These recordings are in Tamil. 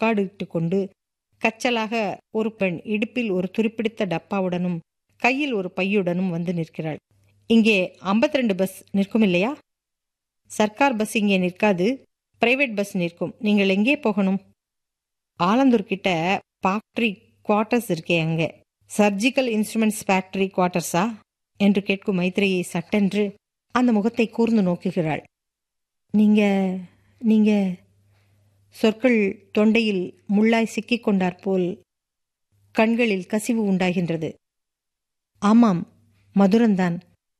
முக்காடிட்டு கொண்டு கச்சலாக ஒரு பெண் இடுப்பில் ஒரு துருப்பிடித்த டப்பாவுடனும் கையில் ஒரு பையுடனும் வந்து நிற்கிறாள் இங்கே 52 பஸ் நிற்கும் இல்லையா சர்க்கார் பஸ் இங்கே நிற்காது பிரைவேட் பஸ் நிற்கும் நீங்கள் எங்கே போகணும் ஆலந்தூர் கிட்ட ஃபேக்டரி குவார்ட்டர்ஸ் இருக்கே அங்கே சர்ஜிக்கல் இன்ஸ்ட்ருமெண்ட்ஸ் ஃபேக்டரி குவார்ட்டர்ஸா என்று கேட்கும் மைத்ரேயை சட்டென்று அந்த முகத்தை கூர்ந்து நோக்குகிறாள் நீங்க நீங்க சொற்கள் தொண்டையில் முள்ளாய் சிக்கிக் கொண்டாற்போல் கண்களில் கசிவு உண்டாகின்றது ஆமாம் மதுரந்தான்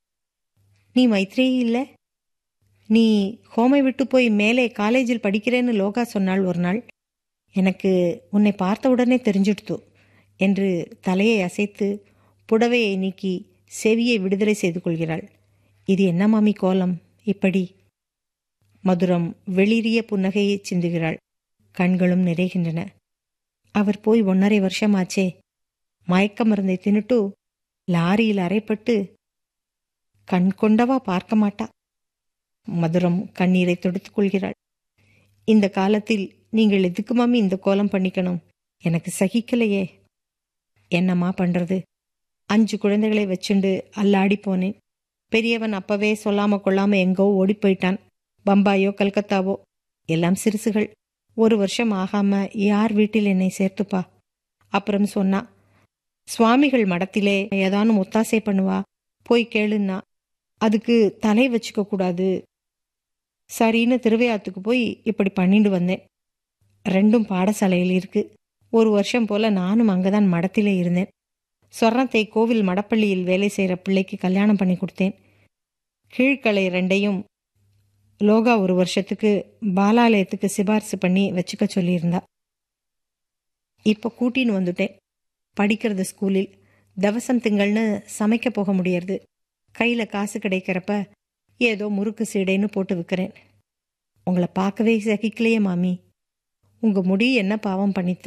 நீ மைத்ரேயி இல்ல நீ ஹோமை விட்டு போய் மேலே காலேஜில் படிக்கிறேன்னு லோகா சொன்னாள் ஒரு நாள் எனக்கு உன்னை பார்த்த உடனே தெரிஞ்சிடுத்து என்று தலையை அசைத்து புடவையை நீக்கி செவியை விடுதலை செய்து கொள்கிறாள் இது என்ன மாமி கோலம் இப்படி மதுரம் வெளிரிய புன்னகையை சிந்துகிறாள் கண்களும் நிறைகின்றன அவர் போய் ஒன்னரை வருஷமாச்சே மயக்க மருந்தை தின்னுட்டு லாரியில் அறைப்பட்டு கண் கொண்டவா பார்க்க மாட்டா மதுரம் கண்ணீரை தொடுத்துக் கொள்கிறாள் இந்த காலத்தில் நீங்கள் எதுக்கு மாமி இந்த கோலம் பண்ணிக்கணும் எனக்கு சகிக்கலையே என்னம்மா பண்றது அஞ்சு குழந்தைகளை வச்சுண்டு அல்லாடி போனேன் பெரியவன் அப்பவே சொல்லாம கொள்ளாம எங்கோ ஓடி போயிட்டான் பம்பாயோ கல்கத்தாவோ எல்லாம் சிறுசுகள் ஒரு வருஷம் ஆகாம யார் வீட்டில் என்னை சேர்த்துப்பா அப்புறம் சொன்னா சுவாமிகள் மடத்திலே ஏதானும் ஒத்தாசை பண்ணுவா போய் கேளுன்னா அதுக்கு தலை வச்சுக்க கூடாது சரின்னு திருவையாத்துக்கு போய் இப்படி பண்ணிட்டு வந்தேன் ரெண்டும் பாடசாலையில் இருக்கு ஒரு வருஷம் போல நானும் அங்கதான் மடத்திலே இருந்தேன் சொர்ணத்தை கோவில் மடப்பள்ளியில் வேலை செய்யற பிள்ளைக்கு கல்யாணம் பண்ணி கொடுத்தேன் கீழ்கலை ரெண்டையும் லோகா ஒரு வருஷத்துக்கு பாலாலயத்துக்கு சிபாரிசு பண்ணி வச்சுக்க சொல்லியிருந்தா இப்ப கூட்டின்னு வந்துட்டேன் படிக்கிறது ஸ்கூலில் தவசம் திங்கள்னு சமைக்க போக முடியறது கையில காசு கிடைக்கிறப்ப ஏதோ முறுக்கு சீடைன்னு போட்டு விற்கிறேன் உங்களை பார்க்கவே சகிக்கலையே மாமி உங்க முடி என்ன பாவம் பண்ணித்து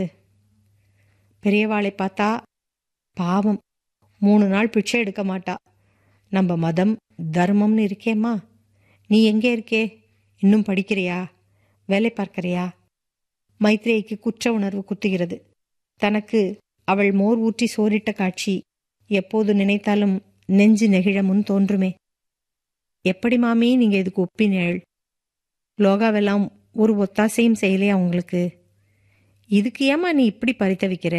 பெரியவாளை பார்த்தா பாவம் மூணு நாள் பிச்சை எடுக்க மாட்டா நம்ம மதம் தர்மம்னு இருக்கேம்மா நீ எங்கே இருக்கே இன்னும் படிக்கிறியா வேலை பார்க்கறியா மைத்ரேயிக்கு குற்ற உணர்வு குத்துகிறது தனக்கு அவள் மோர் ஊற்றி சோறிட்ட காட்சி எப்போது நினைத்தாலும் நெஞ்சு நெகிழ முன் தோன்றுமே எப்படி மாமி நீங்க இதுக்கு ஒப்பினேள் லோகாவெல்லாம் ஒரு ஒத்தாசையும் செய்யலையா உங்களுக்கு இதுக்கு ஏமா நீ இப்படி பரித்தவிக்கிற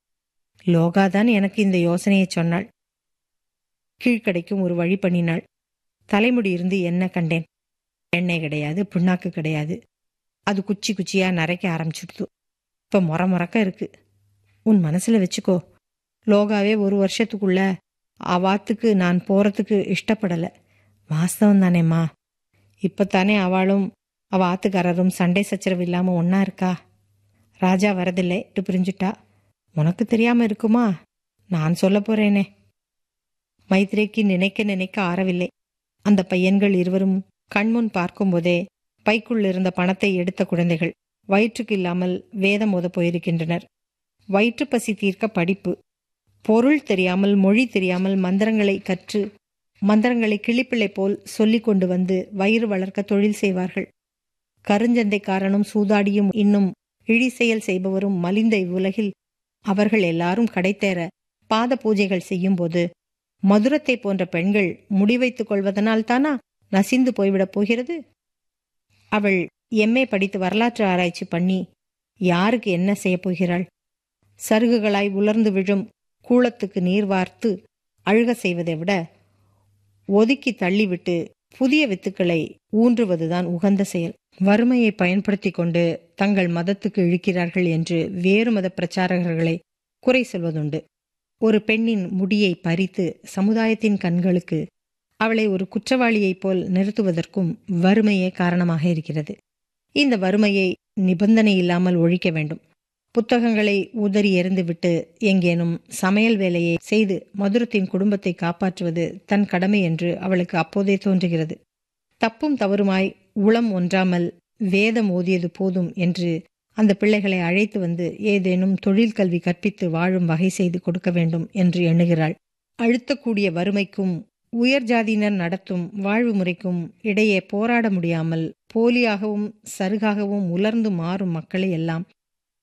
லோகாதான் எனக்கு இந்த யோசனையை சொன்னாள் கீழ்க்கடைக்கும் ஒரு வழி பண்ணினாள் தலைமுடி இருந்து என்ன கண்டேன் எண்ணெய் கிடையாது புண்ணாக்கு கிடையாது அது குச்சி குச்சியா நரைக்க ஆரம்பிச்சுடுத்து இப்ப முற முறக்க இருக்கு உன் மனசுல வச்சுக்கோ லோகாவே ஒரு வருஷத்துக்குள்ள அவாத்துக்கு நான் போறதுக்கு இஷ்டப்படல வாஸ்தவம் தானேம்மா இப்பத்தானே அவளும் அவ ஆத்துக்காரரும் சண்டை சச்சரவு இல்லாம ஒன்னா இருக்கா ராஜா வரதில்லை இட்டு பிரிஞ்சுட்டா உனக்கு தெரியாம இருக்குமா நான் சொல்ல போறேனே மைத்ரேக்கு நினைக்க நினைக்க ஆறவில்லை அந்த பையன்கள் இருவரும் கண்முன் பார்க்கும்போதே பைக்குள் இருந்த பணத்தை எடுத்த குழந்தைகள் வயிற்றுக்கு இல்லாமல் வேதம் ஓத போயிருக்கின்றனர் வயிற்று பசி தீர்க்க படிப்பு பொருள் தெரியாமல் மொழி தெரியாமல் மந்திரங்களை கற்று மந்திரங்களை கிளிப்பிள்ளை போல் சொல்லிக் கொண்டு வந்து வயிறு வளர்க்க தொழில் செய்வார்கள் கருஞ்சந்தைக்காரனும் சூதாடியும் இன்னும் இழி செயல் செய்பவரும் மலிந்த இவ்வுலகில் அவர்கள் எல்லாரும் கடைத்தேற பாத பூஜைகள் செய்யும்போது மதுரத்தை போன்ற பெண்கள் முடிவைத்துக் கொள்வதனால் தானா நசிந்து போய்விடப் போகிறது அவள் எம்ஏ படித்து வரலாற்று ஆராய்ச்சி பண்ணி யாருக்கு என்ன செய்யப் போகிறாள் சருகுகளாய் உலர்ந்து விழும் கூளத்துக்கு நீர் வார்த்து அழுக செய்வதை விட ஒதுக்கி தள்ளிவிட்டு புதிய வித்துக்களை ஊன்றுவதுதான் உகந்த செயல் வறுமையை பயன்படுத்தி கொண்டு தங்கள் மதத்துக்கு இழுக்கிறார்கள் என்று வேறு மத பிரச்சாரகர்களை குறை சொல்வதுண்டு ஒரு பெண்ணின் முடியை பறித்து சமுதாயத்தின் கண்களுக்கு அவளை ஒரு குற்றவாளியைப் போல் நிறுத்துவதற்கும் வறுமையே காரணமாக இருக்கிறது இந்த வறுமையை நிபந்தனை இல்லாமல் ஒழிக்க வேண்டும் புத்தகங்களை உதறி எறிந்துவிட்டு எங்கேனும் சமையல் வேலையை செய்து மதுரத்தின் குடும்பத்தை காப்பாற்றுவது தன் கடமை என்று அவளுக்கு அப்போதே தோன்றுகிறது தப்பும் தவறுமாய் உளம் ஒன்றாமல் வேதம் ஓதியது போதும் என்று அந்த பிள்ளைகளை அழைத்து வந்து ஏதேனும் தொழில் கல்வி கற்பித்து வாழும் வகை செய்து கொடுக்க வேண்டும் என்று எண்ணுகிறாள் அழுத்தக்கூடிய வறுமைக்கும் உயர் ஜாதியினர் நடத்தும் வாழ்வு முறைக்கும் இடையே போராட முடியாமல் போலியாகவும் சருகாகவும் உலர்ந்து மாறும் மக்களை எல்லாம்